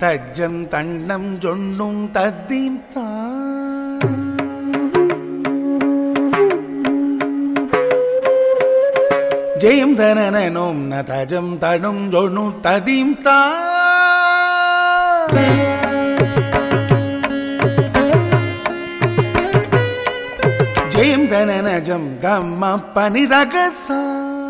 தஜ்ஜம் தண்ணம் ஜொண்ணும் தத்தீம் தா ஜெயம் தனனோம் ந தஜம் தனும் ஜொண்ணு ததீம் தா ஜெயம் தனனஜம் கம்ம பனி சகசா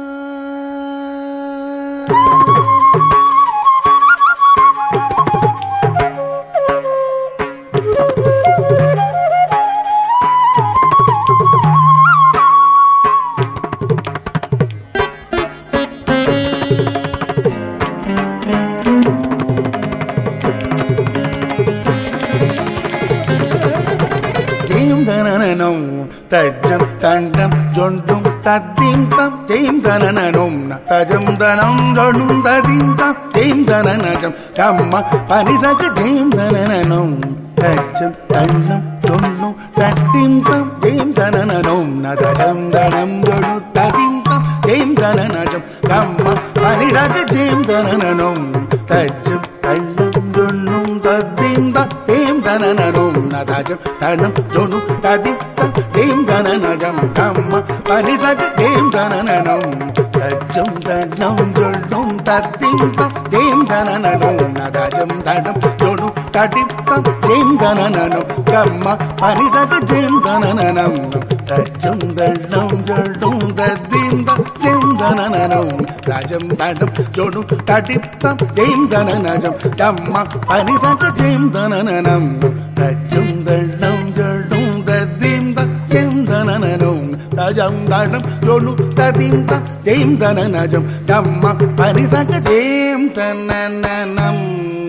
ஜெயம் தனனனும் தஜம் தண்டம் ஜொண்டும் தத்தீம் தம் ஜெயம் தனனனும் தஜம் தனம் ஜொண்டும் ததீம் தம் ஜெயம் தனனஜம் கம்ம பனிசக ஜெயம் தனனனும் தஜம் தண்டம் ஜொண்டும் தத்தீம் தம் ஜெயம் தனனனும் நதஜம் தனம் ஜொடு ததீம் தம் ஜெயம் தனனஜம் கம்ம பனிசக ஜெயம் தனனனும் தஜம் தண்டம் ஜொண்ணும் தத்தீம் தம் ஜெயம் தனனனும் நதஜம் தனம் ஜொடு ததீம் தம் ஜெயம் தனனஜம் கம்ம பனிசக ஜெயம் தனனனும் தஜம் தனம் ஜொண்ணும் தத்தீம் தம் ஜெயம் தனனனும் நதஜம் தனம் ஜொடு ததீம் தம் ஜெயம் தனனனும் கம்ம பனிசக ஜெயம் தனனனம் தஜம் தனம் ஜொடும் தத்தீம் தம் ஜெயம் தனனனும் ராஜம் தனம் ஜொடு ததீம் தம் ஜெயம் தனனஜம் கம்ம பனிசக ஜெயம் தனனனம் தஜம் தனம் ஜொடும் தத்தீம் தம் ஜெயம் தனனனும் ராஜம் தனம் ஜொடு ததீம் தம் ஜெயம் தனனஜம் கம்ம பனிசக ஜெயம் தனனனம்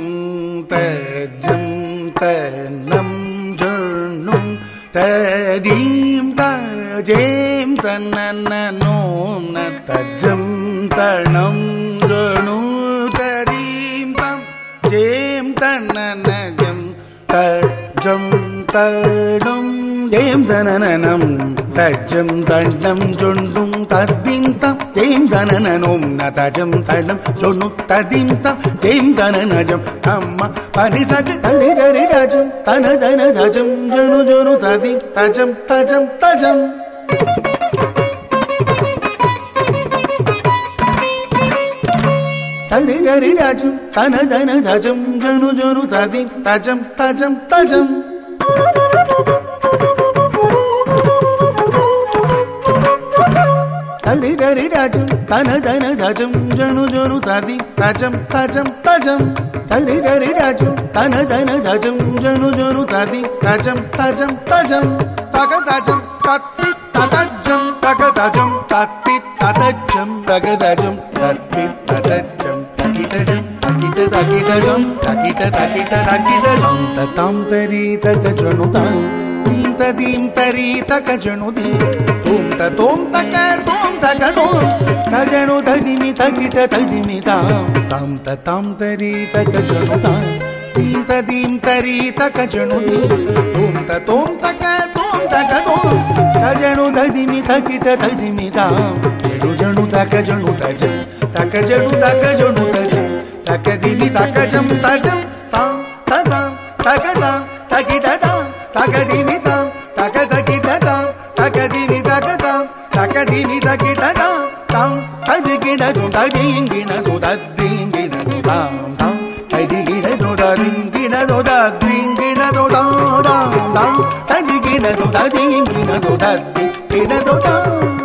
தஜம் தனம் ஜொண்ணும் ததீம் தஜேம் தன்னனோம் ந தஜம் தணம் ஜொணு ததீம் தம் ஜேம் தன்னனஜம் தஜம் தடும் ஜெயம் தனனனம் தஜம் தண்டம் ஜொண்டும் தத்தீம் தம் ஜெயம் தனனனோம் ந தஜம் தண்டம் ஜொண்ணு ததீம் தம் ஜெயம் தனனஜம் அம்மா பனிசக தரி தரி ராஜம் தன தன தஜம் ஜனு ஜனு ததீம் தஜம் தஜம் தஜம் தரி தரி ராஜம் தன தன தஜம் ஜனு ஜனு ததீம் தஜம் தஜம் தஜம் தரி தரி ராஜம் தன தன தஜம் ஜனு ஜனு ததி தஜம் தஜம் தஜம் தரி தரி ராஜம் தன தன தஜம் ஜனு ஜனு ததி தஜம் தஜம் தஜம் தக தஜம் தத்தி ததஜம் தக தஜம் தத்தி ததஜம் தக தஜம் தத்தி ததஜம் தகிடஜம் தகிட தகிடஜம் தகிட தகிட தகிடஜம் ததாம் தரி தக ஜனு தாம் தீம் ததீம் தரி தக ஜனு தீம் தூம் த தோம் தக தோம் தக தோம் தஜனு ததிமி தகிட ததிமி தாம் தாம் த தாம் தரி தக ஜனு தாம் தீம் ததீம் தரி தக ஜனு தீம் தூம் த தோம் தக தோம் தக தோம் தஜனு ததிமி தகிட ததிமி தாம் ஜனு ஜனு தக ஜனு தஜம் தக ஜனு தக ஜனு தஜம் தக திமி தக ஜம் தஜம் தாம் ததாம் தக தாம் தகிட தாம் தக திமி தாம் தக தகிட தாம் தக திமி தக தாம் தக திமி தகிட தாம் தாம் ததிகிட துததிங்கிட துததிங்கிட தாம் தாம் ததிகிட துததிங்கிட துததிங்கிட துதாம் தாம் ததிகிட துததிங்கிட துததிங்கிட துதாம்